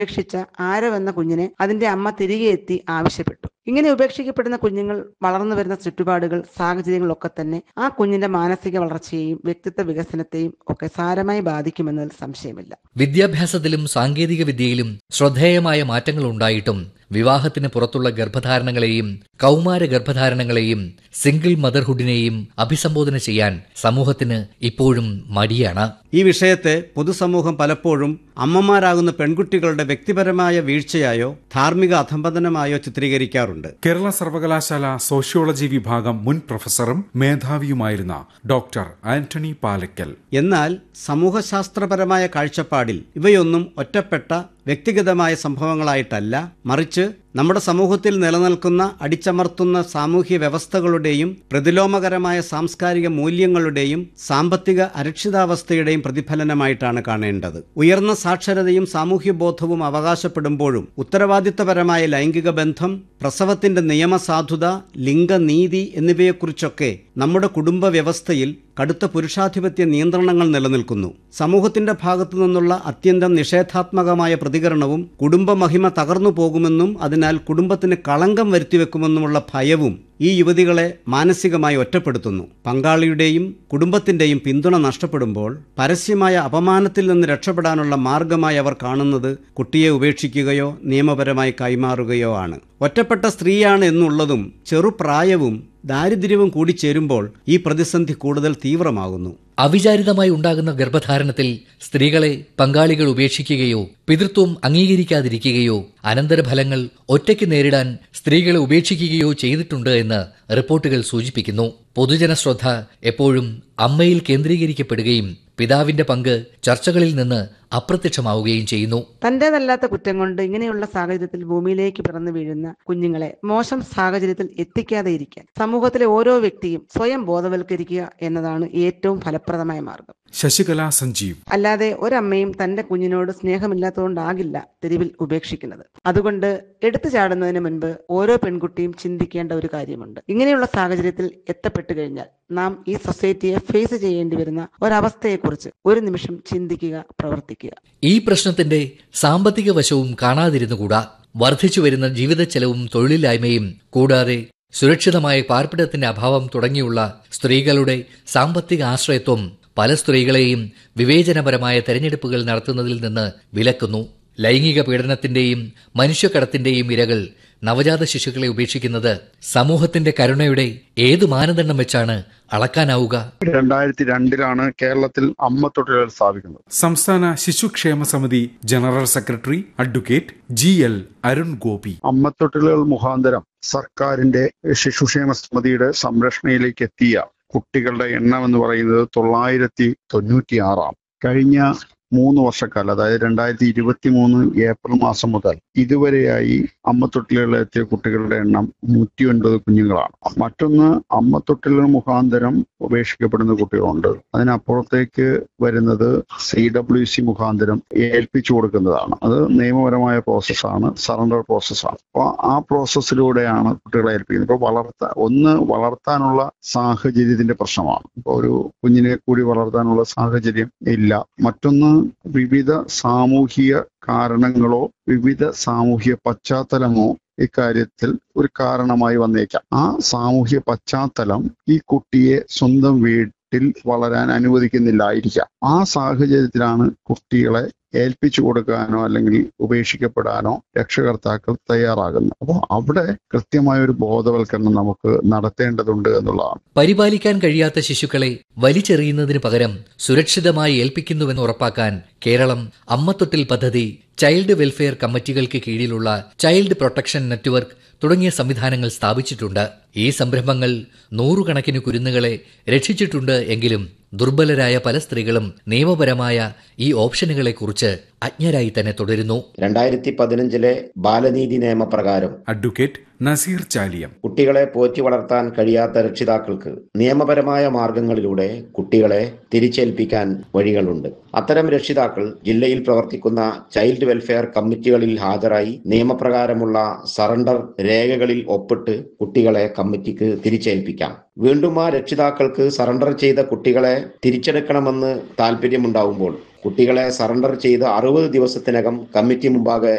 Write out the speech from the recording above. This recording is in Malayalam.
ഉപേക്ഷിച്ച ആരവ് എന്ന കുഞ്ഞിനെ അതിന്റെ അമ്മ തിരികെ എത്തി ആവശ്യപ്പെട്ടു ഇങ്ങനെ ഉപേക്ഷിക്കപ്പെടുന്ന കുഞ്ഞുങ്ങൾ വളർന്നു വരുന്ന ചുറ്റുപാടുകൾ സാഹചര്യങ്ങളൊക്കെ തന്നെ ആ കുഞ്ഞിന്റെ മാനസിക വളർച്ചയെയും വ്യക്തിത്വ വികസനത്തെയും ഒക്കെ സാരമായി ബാധിക്കുമെന്നതിൽ സംശയമില്ല വിദ്യാഭ്യാസത്തിലും സാങ്കേതിക വിദ്യയിലും ശ്രദ്ധേയമായ മാറ്റങ്ങൾ ഉണ്ടായിട്ടും വിവാഹത്തിന് പുറത്തുള്ള ഗർഭധാരണങ്ങളെയും കൗമാര ഗർഭധാരണങ്ങളെയും സിംഗിൾ മദർഹുഡിനെയും അഭിസംബോധന ചെയ്യാൻ സമൂഹത്തിന് ഇപ്പോഴും മടിയാണ് ഈ വിഷയത്തെ പൊതുസമൂഹം പലപ്പോഴും അമ്മമാരാകുന്ന പെൺകുട്ടികളുടെ വ്യക്തിപരമായ വീഴ്ചയായോ ധാർമ്മിക അധംപതനമായോ ചിത്രീകരിക്കാറുണ്ട് കേരള സർവകലാശാല സോഷ്യോളജി വിഭാഗം മുൻ പ്രൊഫസറും മേധാവിയുമായിരുന്ന ഡോക്ടർ ആന്റണി പാലക്കൽ എന്നാൽ സമൂഹശാസ്ത്രപരമായ കാഴ്ചപ്പാടിൽ ഇവയൊന്നും ഒറ്റപ്പെട്ട വ്യക്തിഗതമായ സംഭവങ്ങളായിട്ടല്ല മറിച്ച് നമ്മുടെ സമൂഹത്തിൽ നിലനിൽക്കുന്ന അടിച്ചമർത്തുന്ന സാമൂഹ്യ വ്യവസ്ഥകളുടെയും പ്രതിലോമകരമായ സാംസ്കാരിക മൂല്യങ്ങളുടെയും സാമ്പത്തിക അരക്ഷിതാവസ്ഥയുടെയും പ്രതിഫലനമായിട്ടാണ് കാണേണ്ടത് ഉയർന്ന സാക്ഷരതയും സാമൂഹ്യ ബോധവും അവകാശപ്പെടുമ്പോഴും ഉത്തരവാദിത്തപരമായ ലൈംഗിക ബന്ധം പ്രസവത്തിന്റെ നിയമസാധുത ലിംഗനീതി എന്നിവയെക്കുറിച്ചൊക്കെ നമ്മുടെ കുടുംബ വ്യവസ്ഥയിൽ കടുത്ത പുരുഷാധിപത്യ നിയന്ത്രണങ്ങൾ നിലനിൽക്കുന്നു സമൂഹത്തിന്റെ ഭാഗത്തു നിന്നുള്ള അത്യന്തം നിഷേധാത്മകമായ പ്രതികരണവും കുടുംബമഹിമ തകർന്നു പോകുമെന്നും അതിനാൽ കുടുംബത്തിന് കളങ്കം വരുത്തിവെക്കുമെന്നുമുള്ള ഭയവും ഈ യുവതികളെ മാനസികമായി ഒറ്റപ്പെടുത്തുന്നു പങ്കാളിയുടെയും കുടുംബത്തിന്റെയും പിന്തുണ നഷ്ടപ്പെടുമ്പോൾ പരസ്യമായ അപമാനത്തിൽ നിന്ന് രക്ഷപ്പെടാനുള്ള മാർഗമായി അവർ കാണുന്നത് കുട്ടിയെ ഉപേക്ഷിക്കുകയോ നിയമപരമായി കൈമാറുകയോ ആണ് ഒറ്റപ്പെട്ട സ്ത്രീയാണ് എന്നുള്ളതും ചെറുപ്രായവും ദാരിദ്ര്യവും കൂടി ചേരുമ്പോൾ ഈ പ്രതിസന്ധി കൂടുതൽ തീവ്രമാകുന്നു അവിചാരിതമായി ഉണ്ടാകുന്ന ഗർഭധാരണത്തിൽ സ്ത്രീകളെ പങ്കാളികൾ ഉപേക്ഷിക്കുകയോ പിതൃത്വം അംഗീകരിക്കാതിരിക്കുകയോ അനന്തരഫലങ്ങൾ ഒറ്റയ്ക്ക് നേരിടാൻ സ്ത്രീകളെ ഉപേക്ഷിക്കുകയോ ചെയ്തിട്ടുണ്ട് എന്ന് റിപ്പോർട്ടുകൾ സൂചിപ്പിക്കുന്നു പൊതുജന ശ്രദ്ധ എപ്പോഴും അമ്മയിൽ കേന്ദ്രീകരിക്കപ്പെടുകയും പിതാവിന്റെ പങ്ക് ചർച്ചകളിൽ നിന്ന് അപ്രത്യക്ഷമാവുകയും ചെയ്യുന്നു തന്റേതല്ലാത്ത കുറ്റം കൊണ്ട് ഇങ്ങനെയുള്ള സാഹചര്യത്തിൽ ഭൂമിയിലേക്ക് പിറന്നു വീഴുന്ന കുഞ്ഞുങ്ങളെ മോശം സാഹചര്യത്തിൽ എത്തിക്കാതെ ഇരിക്കാൻ സമൂഹത്തിലെ ഓരോ വ്യക്തിയും സ്വയം ബോധവൽക്കരിക്കുക എന്നതാണ് ഏറ്റവും ഫലപ്രദമായ മാർഗം ശശികല സഞ്ജീവ് അല്ലാതെ ഒരമ്മയും തന്റെ കുഞ്ഞിനോട് സ്നേഹമില്ലാത്തതുകൊണ്ടാകില്ല തെരുവിൽ ഉപേക്ഷിക്കുന്നത് അതുകൊണ്ട് എടുത്തു ചാടുന്നതിന് മുൻപ് ഓരോ പെൺകുട്ടിയും ചിന്തിക്കേണ്ട ഒരു കാര്യമുണ്ട് ഇങ്ങനെയുള്ള സാഹചര്യത്തിൽ എത്തപ്പെട്ടു കഴിഞ്ഞാൽ നാം ഈ സൊസൈറ്റിയെ ഫേസ് ചെയ്യേണ്ടി വരുന്ന ഒരവസ്ഥയെക്കുറിച്ച് ഒരു നിമിഷം ചിന്തിക്കുക പ്രവർത്തിക്കുക ഈ പ്രശ്നത്തിന്റെ സാമ്പത്തിക വശവും കാണാതിരുന്നുകൂടാ വർദ്ധിച്ചു വരുന്ന ജീവിത ചെലവും തൊഴിലില്ലായ്മയും കൂടാതെ സുരക്ഷിതമായ പാർപ്പിടത്തിന്റെ അഭാവം തുടങ്ങിയുള്ള സ്ത്രീകളുടെ സാമ്പത്തിക ആശ്രയത്വം പല സ്ത്രീകളെയും വിവേചനപരമായ തെരഞ്ഞെടുപ്പുകൾ നടത്തുന്നതിൽ നിന്ന് വിലക്കുന്നു ലൈംഗിക പീഡനത്തിന്റെയും മനുഷ്യക്കടത്തിന്റെയും ഇരകൾ നവജാത ശിശുക്കളെ ഉപേക്ഷിക്കുന്നത് സമൂഹത്തിന്റെ കരുണയുടെ ഏത് മാനദണ്ഡം വെച്ചാണ് അളക്കാനാവുക രണ്ടായിരത്തി രണ്ടിലാണ് കേരളത്തിൽ അമ്മ തൊട്ടിലുകൾ സ്ഥാപിക്കുന്നത് സംസ്ഥാന ശിശുക്ഷേമ സമിതി general secretary advocate G L Arun Gopi അമ്മ തൊട്ടിലുകൾ മുഖാന്തരം സർക്കാരിന്റെ ശിശുക്ഷേമ സമിതിയുടെ സംരക്ഷണയിലേക്ക് എത്തിയ കുട്ടികളുടെ എണ്ണം എന്ന് പറയുന്നത് തൊള്ളായിരത്തി തൊണ്ണൂറ്റി ആറാം കഴിഞ്ഞ മൂന്ന് വർഷക്കാലം അതായത് രണ്ടായിരത്തി ഇരുപത്തി മൂന്ന് ഏപ്രിൽ മാസം മുതൽ ഇതുവരെയായി അമ്മത്തൊട്ടിലുകളിൽ എത്തിയ കുട്ടികളുടെ എണ്ണം നൂറ്റി ഒൻപത് കുഞ്ഞുങ്ങളാണ് മറ്റൊന്ന് അമ്മത്തൊട്ടിലുകൾ മുഖാന്തരം ഉപേക്ഷിക്കപ്പെടുന്ന കുട്ടികളുണ്ട് അതിനപ്പുറത്തേക്ക് വരുന്നത് സി ഡബ്ല്യു സി മുഖാന്തരം ഏൽപ്പിച്ചു കൊടുക്കുന്നതാണ് അത് നിയമപരമായ പ്രോസസ്സാണ് സറണ്ടർ പ്രോസസ്സാണ് അപ്പോൾ ആ പ്രോസസ്സിലൂടെയാണ് കുട്ടികളെ ഏൽപ്പിക്കുന്നത് ഇപ്പോൾ വളർത്താൻ ഒന്ന് വളർത്താനുള്ള സാഹചര്യത്തിന്റെ പ്രശ്നമാണ് ഇപ്പോൾ ഒരു കുഞ്ഞിനെ കൂടി വളർത്താനുള്ള സാഹചര്യം ഇല്ല മറ്റൊന്ന് വിവിധ സാമൂഹിക കാരണങ്ങളോ വിവിധ സാമൂഹിക പശ്ചാത്തലമോ ഇക്കാര്യത്തിൽ ഒരു കാരണമായി വന്നേക്കാം ആ സാമൂഹ്യ പശ്ചാത്തലം ഈ കുട്ടിയെ സ്വന്തം വീട്ടിൽ വളരാൻ അനുവദിക്കുന്നില്ലായിരിക്കാം ആ സാഹചര്യത്തിലാണ് കുട്ടികളെ ഏൽപ്പിച്ചു കൊടുക്കാനോ അല്ലെങ്കിൽ ഉപേക്ഷിക്കപ്പെടാനോ രക്ഷകർത്താക്കൾ തയ്യാറാകുന്നത് അപ്പോൾ അവിടെ കൃത്യമായ ഒരു ബോധവൽക്കരണം നമുക്ക് നടത്തേണ്ടതുണ്ട് എന്നുള്ളതാണ് പരിപാലിക്കാൻ കഴിയാത്ത ശിശുക്കളെ വലിച്ചെറിയുന്നതിന് പകരം സുരക്ഷിതമായി ഏൽപ്പിക്കുന്നുവെന്ന് ഉറപ്പാക്കാൻ കേരളം അമ്മത്തൊട്ടിൽ പദ്ധതി ചൈൽഡ് വെൽഫെയർ കമ്മിറ്റികൾക്ക് കീഴിലുള്ള ചൈൽഡ് പ്രൊട്ടക്ഷൻ നെറ്റ്വർക്ക് തുടങ്ങിയ സംവിധാനങ്ങൾ സ്ഥാപിച്ചിട്ടുണ്ട് ഈ സംരംഭങ്ങൾ നൂറുകണക്കിന് കുരുന്നുകളെ രക്ഷിച്ചിട്ടുണ്ട് എങ്കിലും ദുർബലരായ പല സ്ത്രീകളും നിയമപരമായ ഈ ഓപ്ഷനുകളെക്കുറിച്ച് അജ്ഞരായി തന്നെ തുടരുന്നു രണ്ടായിരത്തി പതിനഞ്ചിലെ ബാലനീതി നിയമപ്രകാരം അഡ്വക്കേറ്റ് നസീർ ചാലിയം കുട്ടികളെ പോറ്റി വളർത്താൻ കഴിയാത്ത രക്ഷിതാക്കൾക്ക് നിയമപരമായ മാർഗങ്ങളിലൂടെ കുട്ടികളെ തിരിച്ചേൽപ്പിക്കാൻ വഴികളുണ്ട് അത്തരം രക്ഷിതാക്കൾ ജില്ലയിൽ പ്രവർത്തിക്കുന്ന ചൈൽഡ് വെൽഫെയർ കമ്മിറ്റികളിൽ ഹാജരായി നിയമപ്രകാരമുള്ള സറണ്ടർ രേഖകളിൽ ഒപ്പിട്ട് കുട്ടികളെ കമ്മിറ്റിക്ക് തിരിച്ചേൽപ്പിക്കാം വീണ്ടും ആ രക്ഷിതാക്കൾക്ക് സറണ്ടർ ചെയ്ത കുട്ടികളെ തിരിച്ചെടുക്കണമെന്ന് താല്പര്യമുണ്ടാവുമ്പോൾ കുട്ടികളെ സറണ്ടർ ചെയ്ത് അറുപത് ദിവസത്തിനകം കമ്മിറ്റി മുമ്പാകെ